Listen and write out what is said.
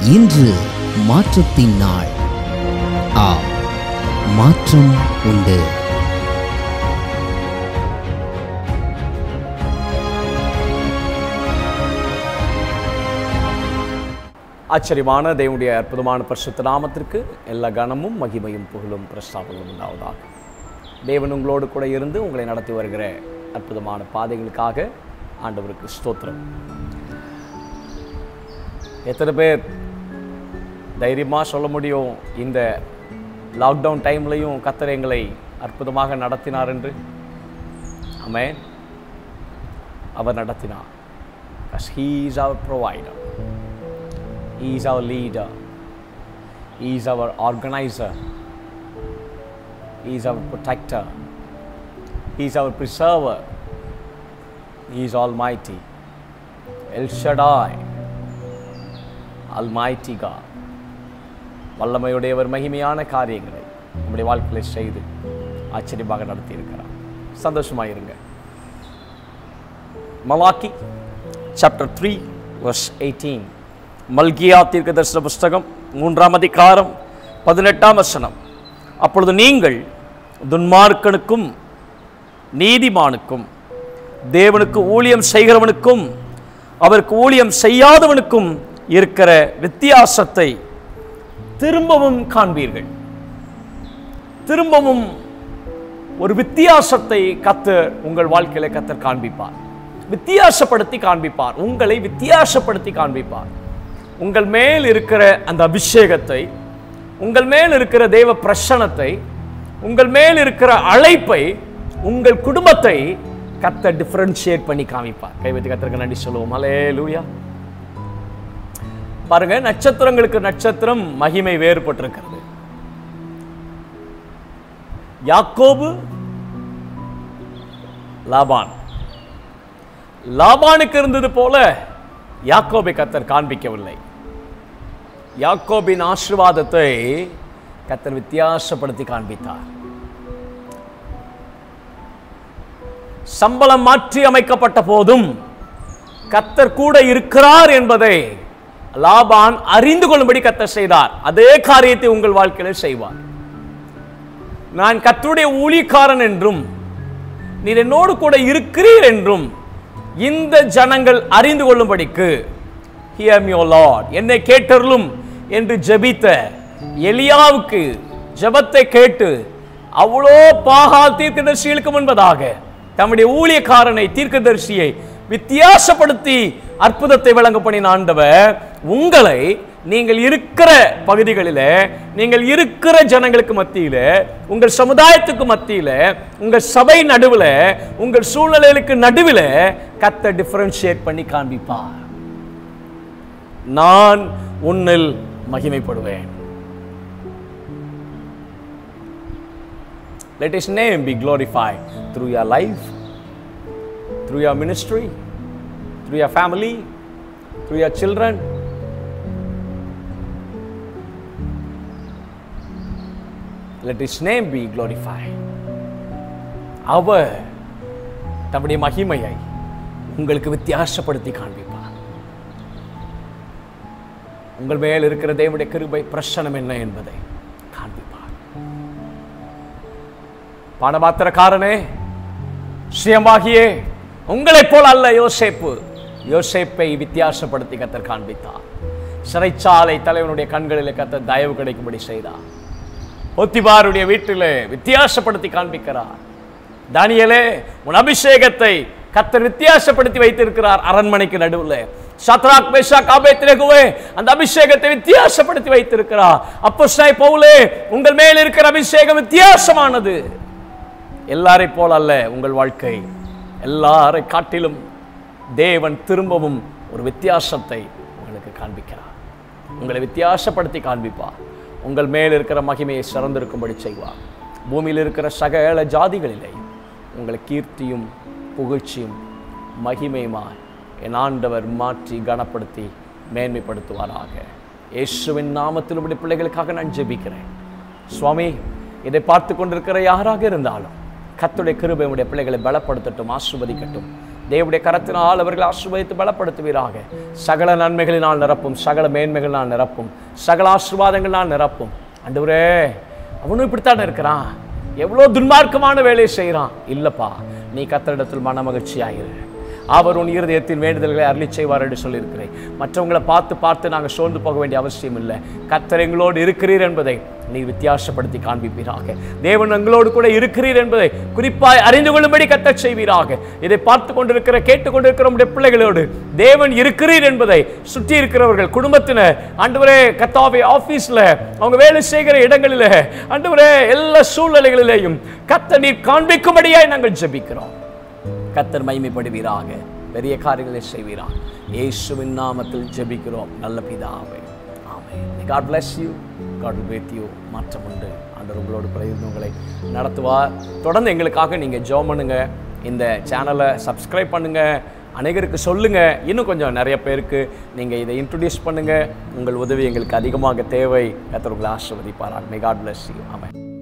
இன்று மாற்றத்தின் நாள் ஆ மாற்றம் உண்டு ஆச்சரியமான தேவனுடைய அற்புதமான பரிசுத்த நாமத்திற்கு எல்லா கனமும் மகிமையும் புகழும் பிரஸ்தாபங்களும் உண்டாவதாக தேவன் உங்களோடு கூட இருந்து உங்களை நடத்தி வருகிற அற்புதமான பாதைகளுக்காக ஆண்டவருக்கு ஸ்தோத்திரம் எத்தனை பேர் தைரியமாக சொல்ல முடியும் இந்த லாக்டவுன் டைம்லையும் கத்தர் எங்களை அற்புதமாக நடத்தினார் என்று ஆமென் அவர் நடத்தினார் he is our provider He is our leader. He is our organizer. He is our protector. He is our preserver. He is Almighty. El Shaddai. Almighty God. வல்லமையுடையவர் மகிமையான காரியங்களை நம்முடைய வாழ்க்கையில் செய்து ஆச்சரியமாக நடத்தி இருக்கிறார் சந்தோஷமாக இருங்க Malachi chapter three verse eighteen மல்கியா தீர்க்க தரிசன புஸ்தகம் மூன்றாம் அதிகாரம் பதினெட்டாம் வசனம் அப்பொழுது நீங்கள் துன்மார்க்கனுக்கும் நீதிமானுக்கும் தேவனுக்கு ஊழியம் செய்கிறவனுக்கும் அவருக்கு ஊழியம் செய்யாதவனுக்கும் இருக்கிற வித்தியாசத்தை திரும்பவும் காண்பீர்கள் திரும்பவும் ஒரு வித்தியாசத்தை கத்தர் உங்கள் வாழ்க்கையில கத்தர் காண்பிப்பார் வித்தியாசப்படுத்தி காண்பிப்பார் உங்களை வித்தியாசப்படுத்தி காண்பிப்பார் உங்கள் மேல் இருக்கிற அந்த அபிஷேகத்தை உங்கள் மேல் இருக்கிற தேவ பிரசனத்தை உங்கள் மேல் இருக்கிற அழைப்பை உங்கள் குடும்பத்தை கத்த டிஃபரன்ஷியேட் பண்ணி காமிப்பார் கைவத்தி கத்திரக்கு நன்றி சொல்லுவோம் அலே லூயா பாருங்க நட்சத்திரங்களுக்கு நட்சத்திரம் மகிமை வேறுபட்டிருக்கிறது யாக்கோபு லாபான் லாபானுக்கு இருந்தது போல யாக்கோபை கத்தர் காண்பிக்கவில்லை யாக்கோபின் ஆசிர்வாதத்தை கத்தர் வித்தியாசப்படுத்தி காண்பித்தார் சம்பளம் மாற்றி அமைக்கப்பட்ட போதும் கத்தர் கூட இருக்கிறார் என்பதை லாபான் அறிந்து கொள்ளும்படி கத்தர் செய்தார் அதே காரியத்தை உங்கள் வாழ்க்கையில் செய்வார் நான் கத்தருடைய ஊழியக்காரன் என்றும் நீர் என்னோடு கூட இருக்கிறீர் என்றும் இந்த ஜனங்கள் அறிந்து கொள்ளும்படிக்கு ஹியர் மியோ லார்ட் என்னை கேட்டருளும் என்று ஜெபித்த எலியாவுக்கு ஜெபத்தை கேட்டு அவ்வளோ பாகால் தீர்க்கதரிசிகளுக்கு முன்பதாக தம்முடைய ஊழியக்காரனை தீர்க்கதரிசியை வித்தியாசப்படுத்தி அற்புதத்தை வழங்க பண்ணின ஆண்டவர் உங்களை நீங்கள் இருக்கிற பகுதிகளில் நீங்கள் இருக்கிற ஜனங்களுக்கு மத்தியில உங்கள் சமுதாயத்துக்கு மத்தியில உங்கள் சபை நடுவில் உங்கள் சூழ்நிலைகளுக்கு நடுவில் கத்த டிஃபரன்ஷியேட் பண்ணி காண்பிப்பார் நான் உன்னில் மகிமைப்படுவேன் Let his name be glorified through your life, through your ministry, through your family, through your children. Let his name be glorified. அவர் தம்முடைய மகிமையை உங்களுக்கு வித்தியாசப்படுத்தி காண்பிப்பார் உங்கள் மேல் இருக்கிற தேவனுடைய கிருபை பிரசனம் என்ன என்பதை காண்பிப்பார் பானபாத்திரக்காரனே சுயமாகியே உங்களைப் போல் அல்ல யோசேப்பு யோசேப்பை வித்தியாசப்படுத்தி கத்தர் காண்பித்தார் சிறைச்சாலை தலைவனுடைய கண்களில் கத்தர் தயவு கிடைக்கும்படி செய்தார் ஒத்திபாருடைய வீட்டில் வித்தியாசப்படுத்தி காண்பிக்கிறார் தானியலே உன் அபிஷேகத்தை கத்தர் வித்தியாசப்படுத்தி வைத்திருக்கிறார் அரண்மனைக்கு நடுவில் சத்ராக் மேஷாக் ஆபேத்ரேகுவே அந்த அபிஷேகத்தை வித்தியாசப்படுத்தி வைத்திருக்கிறார் அப்போ பவுலே உங்கள் மேல் இருக்கிற அபிஷேகம் வித்தியாசமானது எல்லாரை போல் அல்ல உங்கள் வாழ்க்கை எல்லாரை காட்டிலும் தேவன் திரும்பவும் ஒரு வித்தியாசத்தை உங்களுக்கு காண்பிக்கிறார் உங்களை வித்தியாசப்படுத்தி காண்பிப்பார் உங்கள் மேல் இருக்கிற மகிமையை சிறந்திருக்கும்படி செய்வார் பூமியில் இருக்கிற சகல ஜாதிகளிலே உங்களை கீர்த்தியும் புகழ்ச்சியும் மகிமையுமாய் என் ஆண்டவர் மாற்றி கனப்படுத்தி மேன்மைப்படுத்துவாராக இயேசுவின் நாமத்தில் இப்படி பிள்ளைகளுக்காக நான் ஜெபிக்கிறேன் சுவாமி இதை பார்த்து கொண்டிருக்கிற யாராக இருந்தாலும் கத்துடைய கிருபை உடைய பிள்ளைகளை பலப்படுத்தட்டும் ஆசிர்வதிக்கட்டும் தேவனுடைய கரத்தினால் அவர்களை ஆசீர்வதித்து பலப்படுத்துவீராக சகல நன்மைகளினால் நிரப்பும் சகல மேன்மைகளினால் நிரப்பும் சகல ஆசீர்வாதங்களினால் நிரப்பும் ஆண்டவரே அவனும் இப்படித்தானே இருக்கிறான் எவ்வளோ துன்மார்க்கமான வேலையை செய்கிறான் இல்லைப்பா நீ கத்தரிடத்தில் மன மகிழ்ச்சியாயிரு அவர் உன் இருதயத்தின் வேண்டுதல்களை அருளி செய்வார் என்று சொல்லியிருக்கிறேன் மற்றவங்களை பார்த்து பார்த்து நாங்கள் சோர்ந்து போக வேண்டிய அவசியம் இல்லை கத்தர் எங்களோடு இருக்கிறீர் என்பதை நீ வித்தியாசப்படுத்தி காண்பிப்பீராக தேவன் எங்களோடு கூட இருக்கிறீர் என்பதை குறிப்பாய் அறிந்து கொள்ளும்படி கத்தச் செய்வீராக இதை பார்த்து கொண்டிருக்கிற கேட்டுக்கொண்டிருக்கிற நம்முடைய பிள்ளைகளோடு தேவன் இருக்கிறீர் என்பதை சுற்றி இருக்கிறவர்கள் குடும்பத்தினர் ஆண்டவரே கத்தாவே ஆபீஸ்ல அவங்க வேலை செய்கிற இடங்களில் ஆண்டவரே எல்லா சூழ்நிலைகளிலேயும் கத்த நீர் காண்பிக்கும்படியாய் நாங்கள் ஜெபிக்கிறோம் கத்தர் மகிமைப்படுவீராக பெரிய காரியங்களை செய்வீராக இயேசுவின் நாமத்தில் ஜெபிக்கிறோம் நல்ல பிதாவே amen God bless you God will with you மாற்றம் உண்டு ஆண்டவர் உங்களோடு பிறகு உங்களை நடத்துவார் தொடர்ந்து எங்களுக்காக நீங்கள் ஜெபம் பண்ணுங்க இந்த சேனலை சப்ஸ்கிரைப் பண்ணுங்க அநேகருக்கு சொல்லுங்க இன்னும் கொஞ்சம் நிறைய பேருக்கு நீங்கள் இதை இன்ட்ரடியூஸ் பண்ணுங்க உங்கள் உதவி எங்களுக்கு அதிகமாக தேவை கத்தர் உங்களை ஆசிர்வதிப்பார் may God bless you amen